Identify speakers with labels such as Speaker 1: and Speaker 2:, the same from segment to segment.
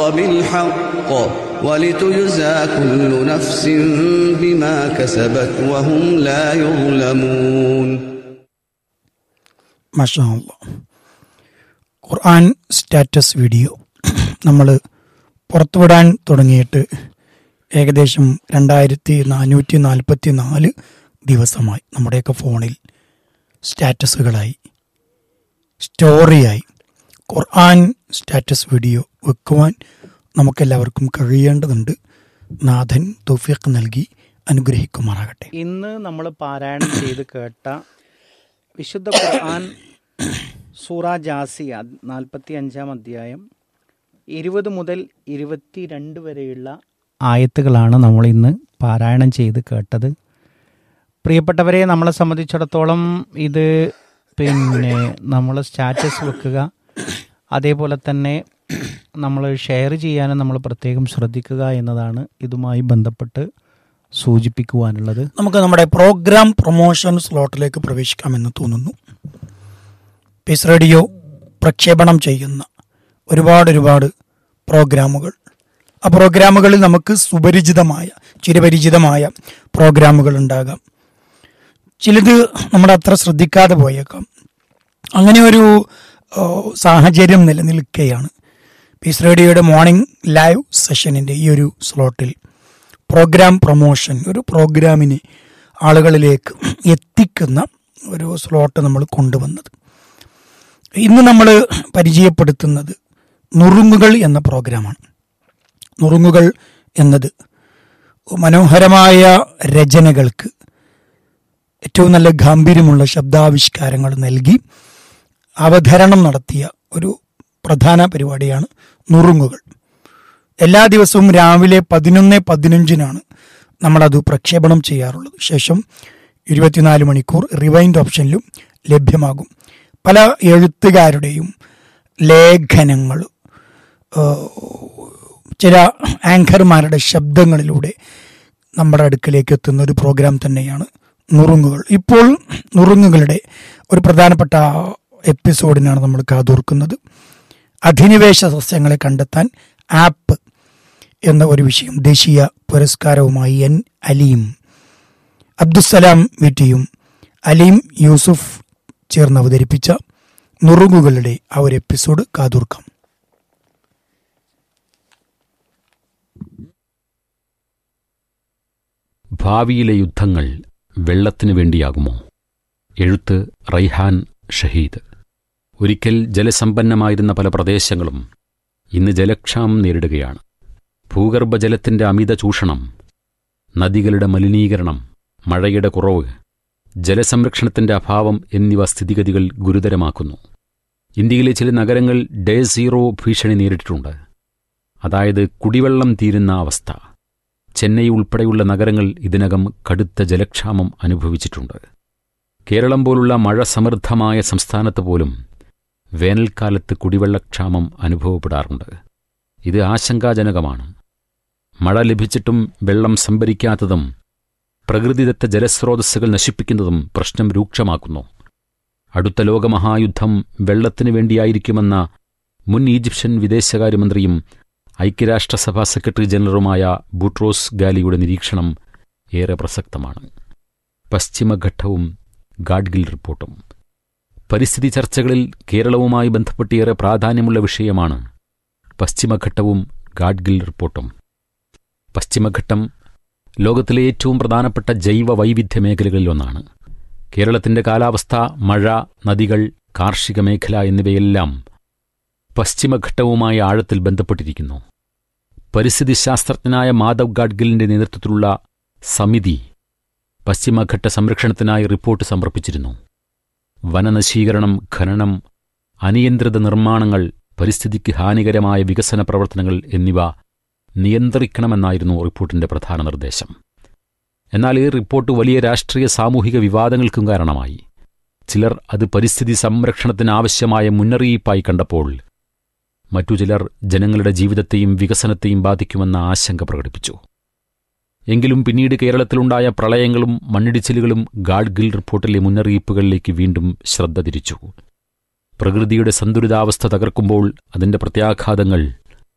Speaker 1: بالحق ولتجزى كل نفس بما كسبت وهم لا يظلمون
Speaker 2: മാഷാ ഖുർആൻ status video നമ്മൾ പുറത്തുവിടാൻ തുടങ്ങിയിട്ട് ഏകദേശം രണ്ടായിരത്തി നാനൂറ്റി നാൽപ്പത്തി നാല് ദിവസമായി നമ്മുടെയൊക്കെ ഫോണിൽ സ്റ്റാറ്റസുകളായി സ്റ്റോറിയായി ഖുർആൻ സ്റ്റാറ്റസ് വീഡിയോ വെക്കുവാൻ നമുക്കെല്ലാവർക്കും കഴിയേണ്ടതുണ്ട് നാഥൻ തൗഫീഖ് നൽകി അനുഗ്രഹിക്കുമാറാകട്ടെ
Speaker 3: ഇന്ന് നമ്മൾ പാരായണം ചെയ്ത് കേട്ട വിശുദ്ധ ഖുർആൻ സൂറ ജാസിയ നാൽപ്പത്തി അഞ്ചാം അധ്യായം ഇരുപത് മുതൽ ഇരുപത്തിരണ്ട് വരെയുള്ള ആയത്തുകളാണ് നമ്മൾ ഇന്ന് പാരായണം ചെയ്ത് കേട്ടത് പ്രിയപ്പെട്ടവരെ നമ്മളെ സംബന്ധിച്ചിടത്തോളം ഇത് പിന്നെ നമ്മൾ സ്റ്റാറ്റസ് വെക്കുക അതേപോലെ തന്നെ നമ്മൾ ഷെയർ ചെയ്യാനും നമ്മൾ പ്രത്യേകം ശ്രദ്ധിക്കുക എന്നതാണ് ഇതുമായി ബന്ധപ്പെട്ട് സൂചിപ്പിക്കുവാനുള്ളത്
Speaker 2: നമുക്ക് നമ്മുടെ പ്രോഗ്രാം പ്രൊമോഷൻ സ്ലോട്ടിലേക്ക് പ്രവേശിക്കാമെന്ന് തോന്നുന്നു പീസ് റേഡിയോ പ്രക്ഷേപണം ചെയ്യുന്ന ഒരുപാട് ഒരുപാട് പ്രോഗ്രാമുകൾ ആ പ്രോഗ്രാമുകളിൽ നമുക്ക് സുപരിചിതമായ ചിരപരിചിതമായ പ്രോഗ്രാമുകൾ ഉണ്ടാകാം ചിലത് നമ്മൾ അത്ര ശ്രദ്ധിക്കാതെ പോയേക്കാം അങ്ങനെ ഒരു ഓ, സാഹചര്യം നിലനിൽക്കുകയാണ് പീസ് റേഡിയോയുടെ മോർണിംഗ് ലൈവ് സെഷനിൻ്റെ ഈ ഒരു സ്ലോട്ടിൽ പ്രോഗ്രാം പ്രൊമോഷൻ ഒരു പ്രോഗ്രാമിനെ ആളുകളിലേക്ക് എത്തിക്കുന്ന ഒരു സ്ലോട്ട് നമ്മൾ കൊണ്ടുവന്നത് ഇന്ന് നമ്മൾ പരിചയപ്പെടുത്തുന്നത് നുറുങ്ങുകൾ എന്ന പ്രോഗ്രാമാണ് നുറുങ്ങുകൾ എന്നത് മനോഹരമായ രചനകൾക്ക് ഏറ്റവും നല്ല ഗാംഭീര്യമുള്ള ശബ്ദാവിഷ്കാരങ്ങൾ നൽകി അവതരണം നടത്തിയ ഒരു പ്രധാന പരിപാടിയാണ് നുറുങ്ങുകൾ എല്ലാ ദിവസവും രാവിലെ പതിനൊന്ന് പതിനഞ്ചിനാണ് നമ്മളത് പ്രക്ഷേപണം ചെയ്യാറുള്ളത് ശേഷം ഇരുപത്തിനാല് മണിക്കൂർ റിവൈൻഡ് ഓപ്ഷനിലും ലഭ്യമാകും പല എഴുത്തുകാരുടെയും ലേഖനങ്ങൾ ഏഹ്, ചില ആങ്കർമാരുടെ ശബ്ദങ്ങളിലൂടെ നമ്മുടെ അടുക്കലേക്ക് എത്തുന്ന ഒരു പ്രോഗ്രാം തന്നെയാണ് നുറുങ്ങുകൾ ഇപ്പോൾ നുറുങ്ങുകളുടെ ഒരു പ്രധാനപ്പെട്ട എപ്പിസോഡിനാണ് നമ്മൾ കാതോർക്കുന്നത് അധിനിവേശ സസ്യങ്ങളെ കണ്ടെത്താൻ ആപ്പ് എന്ന ഒരു വിഷയം ദേശീയ പുരസ്കാരവുമായി എൻ അലീം അബ്ദുസലാം വിറ്റിയും അലീം യൂസുഫ് ചേർന്ന് അവതരിപ്പിച്ച നുറുങ്ങുകളുടെ ആ ഒരു എപ്പിസോഡ് കാതോർക്കാം
Speaker 4: ഭാവിയിലെ യുദ്ധങ്ങൾ വെള്ളത്തിനു വേണ്ടിയാകുമോ എഴുത്ത് റൈഹാൻ ഷഹീദ് ഒരിക്കൽ ജലസമ്പന്നമായിരുന്ന പല പ്രദേശങ്ങളും ഇന്ന് ജലക്ഷാമം നേരിടുകയാണ് ഭൂഗർഭജലത്തിന്റെ അമിത ചൂഷണം നദികളുടെ മലിനീകരണം മഴയുടെ കുറവ് ജലസംരക്ഷണത്തിന്റെ അഭാവം എന്നിവ സ്ഥിതിഗതികൾ ഗുരുതരമാക്കുന്നു ഇന്ത്യയിലെ ചില നഗരങ്ങൾ ഡേ സീറോ ഭീഷണി നേരിട്ടിട്ടുണ്ട് അതായത് കുടിവെള്ളം തീരുന്ന അവസ്ഥ ചെന്നൈ ഉൾപ്പെടെയുള്ള നഗരങ്ങൾ ഇതിനകം കടുത്ത ജലക്ഷാമം അനുഭവിച്ചിട്ടുണ്ട് കേരളം പോലുള്ള മഴ സമൃദ്ധമായ സംസ്ഥാനത്ത് പോലും വേനൽക്കാലത്ത് കുടിവെള്ളക്ഷാമം അനുഭവപ്പെടാറുണ്ട് ഇത് ആശങ്കാജനകമാണ് മഴ ലഭിച്ചിട്ടും വെള്ളം സംഭരിക്കാത്തതും പ്രകൃതിദത്ത ജലസ്രോതസ്സുകൾ നശിപ്പിക്കുന്നതും പ്രശ്നം രൂക്ഷമാക്കുന്നു അടുത്ത ലോകമഹായുദ്ധം വെള്ളത്തിനു വേണ്ടിയായിരിക്കുമെന്ന മുൻ ഈജിപ്ഷ്യൻ വിദേശകാര്യമന്ത്രിയും ഐക്യരാഷ്ട്രസഭാ സെക്രട്ടറി ജനറലുമായ ബൂട്രോസ് ഗാലിയുടെ നിരീക്ഷണം ഏറെ പ്രസക്തമാണ് പശ്ചിമഘട്ടവും ഗാഡ്ഗിൽ റിപ്പോർട്ടും പരിസ്ഥിതി ചർച്ചകളിൽ കേരളവുമായി ബന്ധപ്പെട്ടേറെ പ്രാധാന്യമുള്ള വിഷയമാണ് പശ്ചിമഘട്ടവും ഗാഡ്ഗിൽ റിപ്പോർട്ടും പശ്ചിമഘട്ടം ലോകത്തിലെ ഏറ്റവും പ്രധാനപ്പെട്ട ജൈവ വൈവിധ്യ മേഖലകളിലൊന്നാണ് കേരളത്തിന്റെ കാലാവസ്ഥ മഴ നദികൾ കാർഷിക മേഖല എന്നിവയെല്ലാം പശ്ചിമഘട്ടവുമായി ആഴത്തിൽ ബന്ധപ്പെട്ടിരിക്കുന്നു പരിസ്ഥിതി ശാസ്ത്രജ്ഞനായ മാധവ് ഗാഡ്ഗിലിന്റെ നേതൃത്വത്തിലുള്ള സമിതി പശ്ചിമഘട്ട സംരക്ഷണത്തിനായി റിപ്പോർട്ട് സമർപ്പിച്ചിരുന്നു വനനശീകരണം ഖനനം അനിയന്ത്രിത നിർമ്മാണങ്ങൾ പരിസ്ഥിതിക്ക് ഹാനികരമായ വികസന പ്രവർത്തനങ്ങൾ എന്നിവ നിയന്ത്രിക്കണമെന്നായിരുന്നു റിപ്പോർട്ടിന്റെ പ്രധാന നിർദ്ദേശം എന്നാൽ ഈ റിപ്പോർട്ട് വലിയ രാഷ്ട്രീയ സാമൂഹിക വിവാദങ്ങൾക്കും കാരണമായി ചിലർ അത് പരിസ്ഥിതി സംരക്ഷണത്തിനാവശ്യമായ മുന്നറിയിപ്പായി കണ്ടപ്പോൾ മറ്റു ചിലർ ജനങ്ങളുടെ ജീവിതത്തെയും വികസനത്തെയും ബാധിക്കുമെന്ന ആശങ്ക പ്രകടിപ്പിച്ചു എങ്കിലും പിന്നീട് കേരളത്തിലുണ്ടായ പ്രളയങ്ങളും മണ്ണിടിച്ചിലുകളും ഗാഡ്ഗിൽ റിപ്പോർട്ടിലെ മുന്നറിയിപ്പുകളിലേക്ക് വീണ്ടും ശ്രദ്ധ തിരിച്ചു പ്രകൃതിയുടെ സന്തുലിതാവസ്ഥ തകർക്കുമ്പോൾ അതിന്റെ പ്രത്യാഘാതങ്ങൾ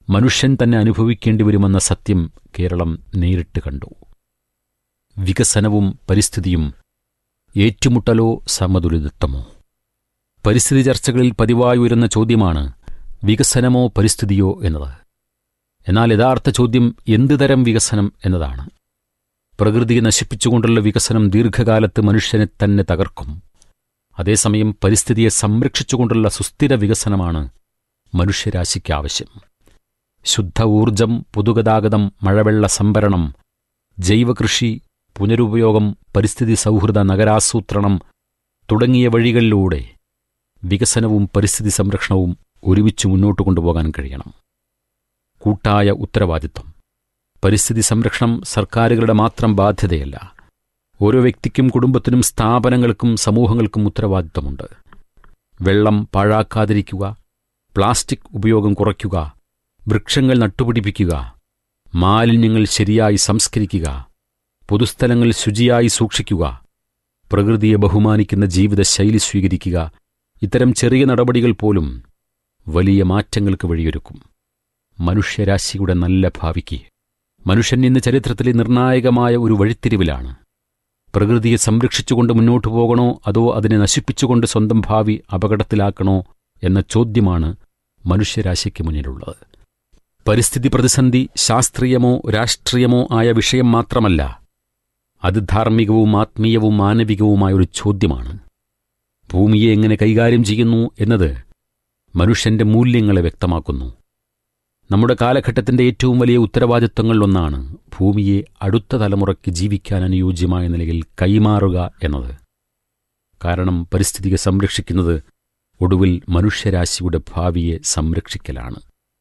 Speaker 4: മനുഷ്യൻ തന്നെ അനുഭവിക്കേണ്ടി വരുമെന്ന സത്യം കേരളം നേരിട്ട് കണ്ടു വികസനവും പരിസ്ഥിതിയും ഏറ്റുമുട്ടലോ സമതുലിതത്വമോ പരിസ്ഥിതി ചർച്ചകളിൽ പതിവായി ഉയരുന്ന ചോദ്യമാണ് വികസനമോ പരിസ്ഥിതിയോ എന്നത് എന്നാൽ യഥാർത്ഥ ചോദ്യം എന്ത് തരം വികസനം എന്നതാണ് പ്രകൃതിയെ നശിപ്പിച്ചുകൊണ്ടുള്ള വികസനം ദീർഘകാലത്ത് മനുഷ്യനെ തന്നെ തകർക്കും അതേസമയം പരിസ്ഥിതിയെ സംരക്ഷിച്ചുകൊണ്ടുള്ള സുസ്ഥിര വികസനമാണ് മനുഷ്യരാശിക്ക് ആവശ്യം ശുദ്ധ ഊർജം പൊതുഗതാഗതം മഴവെള്ള സംഭരണം ജൈവകൃഷി പുനരുപയോഗം പരിസ്ഥിതി സൗഹൃദ നഗരാസൂത്രണം തുടങ്ങിയ വഴികളിലൂടെ വികസനവും പരിസ്ഥിതി സംരക്ഷണവും ഒരുമിച്ച് മുന്നോട്ട് കൊണ്ടുപോകാൻ കഴിയണം കൂട്ടായ ഉത്തരവാദിത്വം പരിസ്ഥിതി സംരക്ഷണം സർക്കാരുകളുടെ മാത്രം ബാധ്യതയല്ല ഓരോ വ്യക്തിക്കും കുടുംബത്തിനും സ്ഥാപനങ്ങൾക്കും സമൂഹങ്ങൾക്കും ഉത്തരവാദിത്തമുണ്ട് വെള്ളം പാഴാക്കാതിരിക്കുക പ്ലാസ്റ്റിക് ഉപയോഗം കുറയ്ക്കുക വൃക്ഷങ്ങൾ നട്ടുപിടിപ്പിക്കുക മാലിന്യങ്ങൾ ശരിയായി സംസ്കരിക്കുക പൊതുസ്ഥലങ്ങൾ ശുചിയായി സൂക്ഷിക്കുക പ്രകൃതിയെ ബഹുമാനിക്കുന്ന ജീവിതശൈലി സ്വീകരിക്കുക ഇത്തരം ചെറിയ നടപടികൾ പോലും വലിയ മാറ്റങ്ങൾക്ക് വഴിയൊരുക്കും മനുഷ്യരാശിയുടെ നല്ല ഭാവിക്ക് മനുഷ്യൻ ഇന്ന് ചരിത്രത്തിലെ നിർണായകമായ ഒരു വഴിത്തിരിവിലാണ് പ്രകൃതിയെ സംരക്ഷിച്ചുകൊണ്ട് മുന്നോട്ടു പോകണോ അതോ അതിനെ നശിപ്പിച്ചുകൊണ്ട് സ്വന്തം ഭാവി അപകടത്തിലാക്കണോ എന്ന ചോദ്യമാണ് മനുഷ്യരാശിക്ക് മുന്നിലുള്ളത് പരിസ്ഥിതി പ്രതിസന്ധി ശാസ്ത്രീയമോ രാഷ്ട്രീയമോ ആയ വിഷയം മാത്രമല്ല അത് ധാർമ്മികവും ആത്മീയവും മാനവികവുമായ ഒരു ചോദ്യമാണ് ഭൂമിയെ എങ്ങനെ കൈകാര്യം ചെയ്യുന്നു എന്നത് മനുഷ്യന്റെ മൂല്യങ്ങളെ വ്യക്തമാക്കുന്നു നമ്മുടെ കാലഘട്ടത്തിന്റെ ഏറ്റവും വലിയ ഉത്തരവാദിത്വങ്ങളിലൊന്നാണ് ഭൂമിയെ അടുത്ത തലമുറയ്ക്ക് ജീവിക്കാൻ അനുയോജ്യമായ നിലയിൽ കൈമാറുക എന്നത് കാരണം പരിസ്ഥിതിയെ സംരക്ഷിക്കുന്നത് ഒടുവിൽ മനുഷ്യരാശിയുടെ ഭാവിയെ സംരക്ഷിക്കലാണ്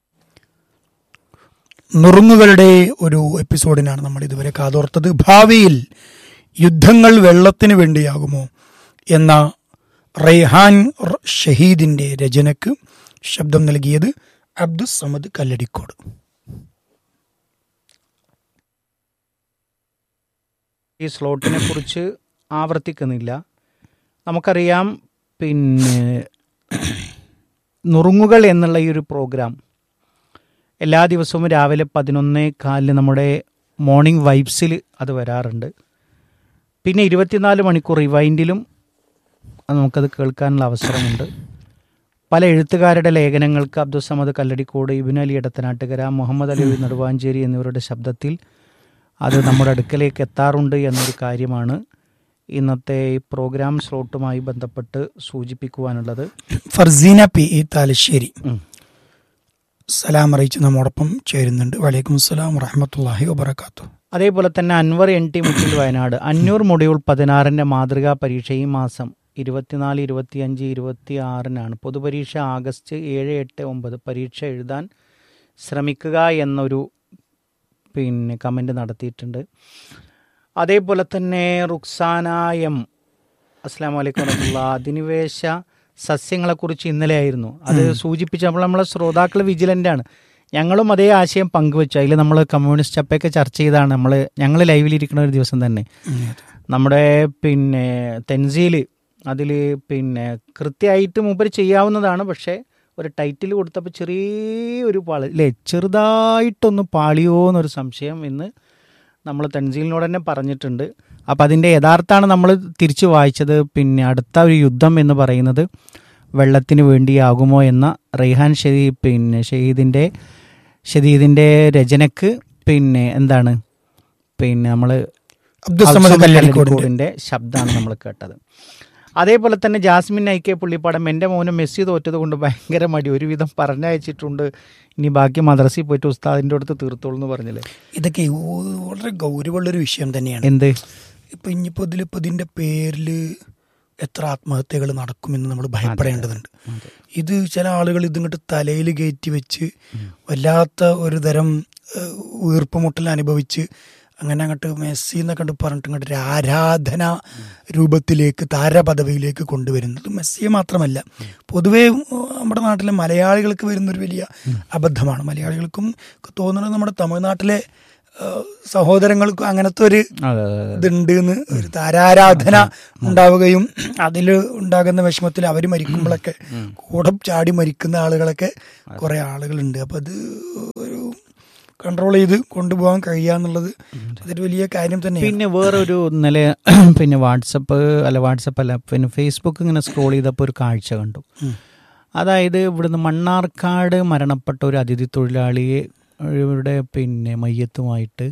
Speaker 2: നുറുങ്ങുകളുടെ ഒരു എപ്പിസോഡിനാണ് നമ്മൾ ഇതുവരെ കാതോർത്തത് ഭാവിയിൽ യുദ്ധങ്ങൾ വെള്ളത്തിന് വേണ്ടിയാകുമോ എന്ന റൈഹാൻ റ- ഷഹീദിന്റെ രചനയ്ക്ക് ശബ്ദം നൽകിയത് അബ്ദുസ് സമദ് കല്ലടിക്കോട്
Speaker 3: ഈ സ്ലോട്ടിനെ കുറിച്ച് ആവർത്തിക്കുന്നില്ല നമുക്കറിയാം പിന്നെ നുറുങ്ങുകൾ എന്നുള്ള ഈ ഒരു പ്രോഗ്രാം എല്ലാ ദിവസവും രാവിലെ പതിനൊന്നേ കാലിന് നമ്മുടെ മോർണിംഗ് വൈബ്സിൽ അത് വരാറുണ്ട് പിന്നെ ഇരുപത്തിനാല് മണിക്കൂർ റിവൈൻഡിലും അത് നമുക്കത് കേൾക്കാനുള്ള അവസരമുണ്ട് പല എഴുത്തുകാരുടെ ലേഖനങ്ങൾക്ക് അബ്ദുസമദ് കല്ലടിക്കോട് ഇബിൻ അലി എടത്തനാട്ടുകര മുഹമ്മദ് അലി നെടുവാഞ്ചേരി എന്നിവരുടെ ശബ്ദത്തിൽ അത് നമ്മുടെ അടുക്കലേക്ക് എത്താറുണ്ട് എന്നൊരു കാര്യമാണ് ഇന്നത്തെ ഈ പ്രോഗ്രാം സ്ലോട്ടുമായി ബന്ധപ്പെട്ട് സൂചിപ്പിക്കുവാനുള്ളത്
Speaker 2: ഫർസീന പി ഇ താലശ്ശേരി
Speaker 3: ഉം.
Speaker 2: സലാം അറിയിച്ച് നമ്മോടൊപ്പം ചേരുന്നുണ്ട് വലൈക്കും അസ്സലാം വറഹമത്തല്ലാഹി വബർക്കാത്തു
Speaker 3: അതേപോലെ തന്നെ അൻവർ എൻ ടി മുട്ടിൽ വയനാട് അഞ്ഞൂർ മൊഡ്യൂൾ പതിനാറിൻ്റെ മാതൃകാ പരീക്ഷ ഈ മാസം ഇരുപത്തിനാല് ഇരുപത്തിയഞ്ച് ഇരുപത്തി ആറിനാണ് പൊതുപരീക്ഷ ആഗസ്റ്റ് ഏഴ് എട്ട് ഒമ്പത് പരീക്ഷ എഴുതാൻ ശ്രമിക്കുക എന്നൊരു പിന്നെ കമൻ്റ് നടത്തിയിട്ടുണ്ട് അതേപോലെ തന്നെ റുക്സാന എം അസ്സാം വലൈക്കും വറഹമുല്ല അധിനിവേശ സസ്യങ്ങളെക്കുറിച്ച് ഇന്നലെ ആയിരുന്നു അത് സൂചിപ്പിച്ചപ്പോൾ നമ്മളെ ശ്രോതാക്കൾ വിജിലൻ്റ് ആണ് ഞങ്ങളും അതേ ആശയം പങ്കുവെച്ചു അതിൽ നമ്മൾ കമ്മ്യൂണിസ്റ്റ് ചപ്പയൊക്കെ ചർച്ച ചെയ്താണ് നമ്മൾ ഞങ്ങൾ ലൈവിലിരിക്കുന്ന ഒരു ദിവസം തന്നെ നമ്മുടെ പിന്നെ തെൻസീൽ അതിൽ പിന്നെ കൃത്യമായിട്ട് മൂപ്പര് ചെയ്യാവുന്നതാണ് പക്ഷേ ഒരു ടൈറ്റിൽ കൊടുത്തപ്പോൾ ചെറിയൊരു പാളി അല്ലേ ചെറുതായിട്ടൊന്ന് പാളിയോ എന്നൊരു സംശയം ഇന്ന് നമ്മൾ തൻസീലിനോട് തന്നെ പറഞ്ഞിട്ടുണ്ട് അപ്പം അതിൻ്റെ യഥാർത്ഥാണ് നമ്മൾ തിരിച്ചു വായിച്ചത് പിന്നെ അടുത്ത ഒരു യുദ്ധം എന്ന് പറയുന്നത് വെള്ളത്തിന് വേണ്ടിയാകുമോ എന്ന റെയ്ഹാൻ ഷെഹീ പിന്നെ ഷഹീദിൻ്റെ ഷഹീദിൻ്റെ രചനക്ക് പിന്നെ എന്താണ് പിന്നെ നമ്മൾ
Speaker 2: അബ്ദുൽ സമദ് കല്ലടിക്കോടിന്റെ
Speaker 3: കല്ലടിക്കോടിന്റെ ശബ്ദമാണ് നമ്മൾ കേട്ടത് അതേപോലെ തന്നെ ജാസ്മിൻ ഐ കെ പുള്ളിപ്പാടം എൻ്റെ മോന് മെസ്സി തോറ്റത് കൊണ്ട് ഭയങ്കര മടി ഒരുവിധം പറഞ്ഞയച്ചിട്ടുണ്ട് ഇനി ബാക്കി മദ്രസയിൽ പോയിട്ട് ഉസ്താദിൻ്റെ അടുത്ത് തീർത്തോളൂ എന്ന് പറഞ്ഞില്ലേ
Speaker 2: ഇതൊക്കെ ഓ- വളരെ ഗൗരവമുള്ളൊരു വിഷയം തന്നെയാണ്
Speaker 3: എന്ത്
Speaker 2: ഇപ്പൊ ഇനിയിപ്പോ ഇതിലിപ്പോ ഇതിന്റെ പേരില് എത്ര ആത്മഹത്യകൾ നടക്കുമെന്ന് നമ്മൾ ഭയപ്പെടേണ്ടതുണ്ട് ഇത് ചില ആളുകൾ ഇതിങ്ങോട്ട് തലയിൽ കയറ്റി വെച്ച് വല്ലാത്ത ഒരു തരം ഏഹ്, വീർപ്പുമുട്ടൽ അനുഭവിച്ച് അങ്ങനെ അങ്ങോട്ട് മെസ്സി എന്നൊക്കെ കണ്ട് പറഞ്ഞിട്ട് ഇങ്ങോട്ട് ഒരു ആരാധന രൂപത്തിലേക്ക് താരപദവിയിലേക്ക് കൊണ്ടുവരുന്നത് മെസ്സിയെ മാത്രമല്ല പൊതുവേ ഉം, നമ്മുടെ നാട്ടിലെ മലയാളികൾക്ക് വരുന്നൊരു വലിയ അബദ്ധമാണ് മലയാളികൾക്കും തോന്നുന്നത് നമ്മുടെ തമിഴ്നാട്ടിലെ ആ, സഹോദരങ്ങൾക്കും അങ്ങനത്തെ ഒരു
Speaker 3: അതെ അതെ അതെ
Speaker 2: ഇതുണ്ട് എന്ന് ഒരു താരാരാധന ഉണ്ടാവുകയും അതിൽ ഉണ്ടാകുന്ന വിഷമത്തിൽ അവർ മരിക്കുമ്പോഴൊക്കെ കൂടെ ചാടി മരിക്കുന്ന ആളുകളൊക്കെ കുറെ ആളുകളുണ്ട് അപ്പൊ അത് ഒരു കൺട്രോൾ ചെയ്ത് കൊണ്ടുപോകാൻ കഴിയാന്നുള്ളത് അതൊരു വലിയ കാര്യം തന്നെയാണ്
Speaker 3: പിന്നെ വേറൊരു ഇന്നലെ പിന്നെ വാട്സപ്പ് അല്ല വാട്സപ്പ് അല്ല പിന്നെ ഫേസ്ബുക്ക് ഇങ്ങനെ സ്ക്രോൾ ചെയ്തപ്പോൾ ഒരു കാഴ്ച കണ്ടു അതായത് ഇവിടുന്ന് മണ്ണാർക്കാട് മരണപ്പെട്ട ഒരു അതിഥി തൊഴിലാളിയെ ഇവിടെ പിന്നെ മയ്യത്തുമായിട്ട്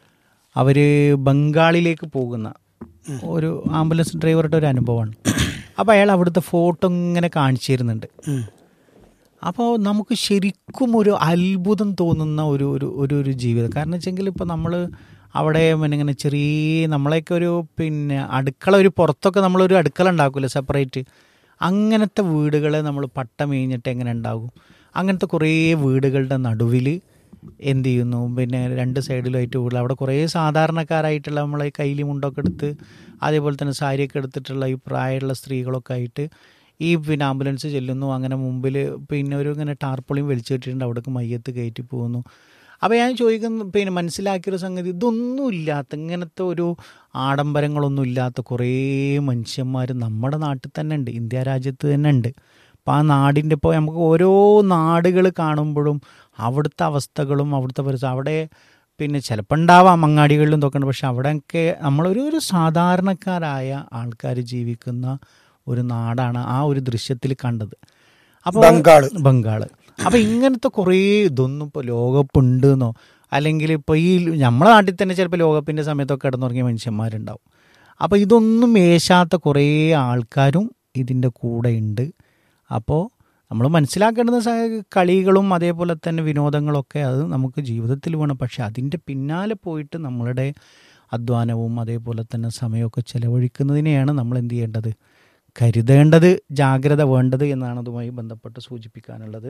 Speaker 3: അവർ ബംഗാളിലേക്ക് പോകുന്ന ഒരു ആംബുലൻസ് ഡ്രൈവറുടെ ഒരു അനുഭവമാണ് അപ്പോൾ അയാൾ അവിടുത്തെ ഫോട്ടോ ഇങ്ങനെ കാണിച്ചു തരുന്നുണ്ട്
Speaker 2: ഉം.
Speaker 3: അപ്പോൾ നമുക്ക് ശരിക്കും ഒരു അത്ഭുതം തോന്നുന്ന ഒരു ഒരു ഒരു ഒരു ജീവിതം കാരണം വെച്ചെങ്കിൽ ഇപ്പോൾ നമ്മൾ അവിടെ പിന്നെ ഇങ്ങനെ ചെറിയ നമ്മളെയൊക്കെ ഒരു പിന്നെ അടുക്കള ഒരു പുറത്തൊക്കെ നമ്മളൊരു അടുക്കള ഉണ്ടാക്കില്ല സെപ്പറേറ്റ് അങ്ങനത്തെ വീടുകൾ നമ്മൾ പട്ടം മേഞ്ഞിട്ട് എങ്ങനെ ഉണ്ടാകും അങ്ങനത്തെ കുറേ വീടുകളുടെ നടുവിൽ എന്ത് ചെയ്യുന്നു പിന്നെ രണ്ട് സൈഡിലായിട്ട് വീട്ടിൽ അവിടെ കുറേ സാധാരണക്കാരായിട്ടുള്ള നമ്മളെ കയ്യിൽ മുണ്ടൊക്കെ എടുത്ത് അതേപോലെ തന്നെ സാരിയൊക്കെ എടുത്തിട്ടുള്ള ഈ പ്രായമുള്ള സ്ത്രീകളൊക്കെ ആയിട്ട് ഈ പിന്നെ ആംബുലൻസ് ചെല്ലുന്നു അങ്ങനെ മുമ്പിൽ പിന്നെ ഒരു ഇങ്ങനെ ടാർപ്പൊളിയും വലിച്ചു കെട്ടിയിട്ടുണ്ട് അവിടേക്ക് മയ്യത്ത് കയറ്റി പോകുന്നു അപ്പോൾ ഞാൻ ചോദിക്കുന്ന പിന്നെ മനസ്സിലാക്കിയൊരു സംഗതി ഇതൊന്നും ഇല്ലാത്ത ഇങ്ങനത്തെ ഒരു ആഡംബരങ്ങളൊന്നും ഇല്ലാത്ത കുറേ മനുഷ്യന്മാർ നമ്മുടെ നാട്ടിൽ തന്നെ ഉണ്ട് ഇന്ത്യ രാജ്യത്ത് തന്നെ ഉണ്ട് അപ്പോൾ ആ നാടിൻ്റെ ഇപ്പോൾ നമുക്ക് ഓരോ നാടുകൾ കാണുമ്പോഴും അവിടുത്തെ അവസ്ഥകളും അവിടുത്തെ പരിസരം അവിടെ പിന്നെ ചിലപ്പോൾ ഉണ്ടാവാം അങ്ങാടികളിലും തൊക്കെ പക്ഷെ അവിടെയൊക്കെ നമ്മളൊരു ഒരു സാധാരണക്കാരായ ആൾക്കാർ ജീവിക്കുന്ന ഒരു നാടാണ് ആ ഒരു ദൃശ്യത്തിൽ കണ്ടത് അപ്പോൾ
Speaker 2: ബംഗാള്.
Speaker 3: ബംഗാള് അപ്പോൾ ഇങ്ങനത്തെ കുറേ ഇതൊന്നും ഇപ്പോൾ ലോകകപ്പ് ഉണ്ടെന്നോ അല്ലെങ്കിൽ ഇപ്പോൾ ഈ നമ്മളെ നാട്ടിൽ തന്നെ ചിലപ്പോൾ ലോകകപ്പിൻ്റെ സമയത്തൊക്കെ കിടന്നുറങ്ങിയ മനുഷ്യന്മാരുണ്ടാവും അപ്പോൾ ഇതൊന്നും മേശാത്ത കുറേ ആൾക്കാരും ഇതിൻ്റെ കൂടെ ഉണ്ട് അപ്പോൾ നമ്മൾ മനസ്സിലാക്കേണ്ടുന്ന സ- കളികളും അതേപോലെ തന്നെ വിനോദങ്ങളൊക്കെ അത് നമുക്ക് ജീവിതത്തിൽ വേണം പക്ഷെ അതിൻ്റെ പിന്നാലെ പോയിട്ട് നമ്മളുടെ അധ്വാനവും അതേപോലെ തന്നെ സമയമൊക്കെ ചെലവഴിക്കുന്നതിനെയാണ് നമ്മൾ എന്ത് ചെയ്യേണ്ടത് കരുതേണ്ടത് ജാഗ്രത വേണ്ടത് എന്നാണ് അതുമായി ബന്ധപ്പെട്ട് സൂചിപ്പിക്കാനുള്ളത്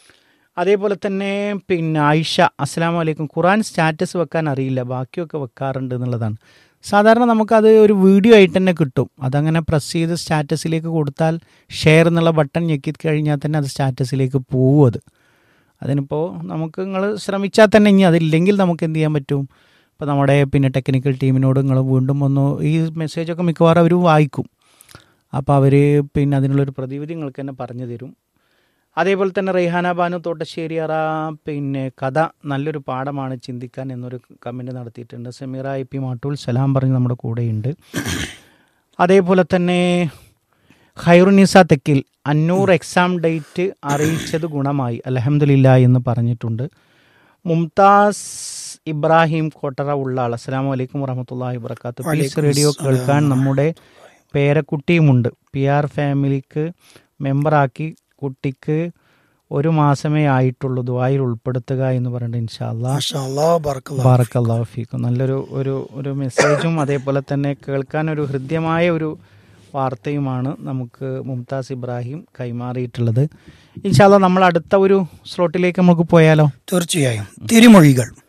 Speaker 3: അതേപോലെ തന്നെ പിന്നെ ആയിഷ അസ്സാം വലൈക്കും ഖുറാൻ സ്റ്റാറ്റസ് വെക്കാൻ അറിയില്ല ബാക്കിയൊക്കെ വെക്കാറുണ്ട് എന്നുള്ളതാണ് സാധാരണ നമുക്കത് ഒരു വീഡിയോ ആയിട്ട് തന്നെ കിട്ടും അതങ്ങനെ പ്രസ് ചെയ്ത് സ്റ്റാറ്റസിലേക്ക് കൊടുത്താൽ ഷെയർ എന്നുള്ള ബട്ടൺ ഞെക്കി കഴിഞ്ഞാൽ തന്നെ അത് സ്റ്റാറ്റസിലേക്ക് പോവും അത് അതിനിപ്പോൾ നമുക്ക് നിങ്ങൾ ശ്രമിച്ചാൽ തന്നെ ഇനി അതില്ലെങ്കിൽ നമുക്ക് എന്ത് ചെയ്യാൻ പറ്റും ഇപ്പോൾ നമ്മുടെ പിന്നെ ടെക്നിക്കൽ ടീമിനോട് നിങ്ങൾ വീണ്ടും ഒന്ന് ഈ മെസ്സേജൊക്കെ മിക്കവാറും അവർ വായിക്കും അപ്പോൾ അവർ പിന്നെ അതിനുള്ളൊരു പ്രതിവിധി നിങ്ങൾക്ക് തന്നെ പറഞ്ഞു തരും അതേപോലെ തന്നെ റെയ്ഹാന ബാനു തോട്ടശ്ശേരി അറ പിന്നെ കഥ നല്ലൊരു പാഠമാണ് ചിന്തിക്കാൻ എന്നൊരു കമൻറ്റ് നടത്തിയിട്ടുണ്ട് സമീറ ഐ പി മാട്ടൂൽ സലാം പറഞ്ഞ് നമ്മുടെ കൂടെയുണ്ട് അതേപോലെ തന്നെ ഖൈറുനിസ തെക്കിൽ അന്നൂർ എക്സാം ഡേറ്റ് അറിയിച്ചത് ഗുണമായി അലഹമില്ല എന്ന് പറഞ്ഞിട്ടുണ്ട് മുംതാസ് ഇബ്രാഹിം കോട്ടറ ഉള്ളാൾ അസ്സാം വലൈക്കും വറഹമത്തല്ലാഹി വബർക്കാത്തു പീസ് റേഡിയോ കേൾക്കാൻ നമ്മുടെ പേരക്കുട്ടിയുമുണ്ട് പി ആർ ഫാമിലിക്ക് മെമ്പറാക്കി കുട്ടിക്ക് ഒരു മാസമേ ആയിട്ടുള്ളൂ ദുബായിൽ ഉൾപ്പെടുത്തുക എന്ന് പറഞ്ഞിട്ട് ഇൻഷാല്ലാ
Speaker 2: മാഷാ അല്ലാ, ബറക്കല്ലാ.
Speaker 3: ബാറക്കല്ലാഹു ഫീക്കും നല്ലൊരു ഒരു ഒരു മെസ്സേജും അതേപോലെ തന്നെ കേൾക്കാൻ ഒരു ഹൃദ്യമായ ഒരു വാർത്തയുമാണ് നമുക്ക് മുംതാസ് ഇബ്രാഹിം കൈമാറിയിട്ടുള്ളത് ഇൻഷാല്ല നമ്മൾ അടുത്ത ഒരു സ്ലോട്ടിലേക്ക് നമുക്ക് പോയാലോ
Speaker 2: തീർച്ചയായും തിരുമൊഴികൾ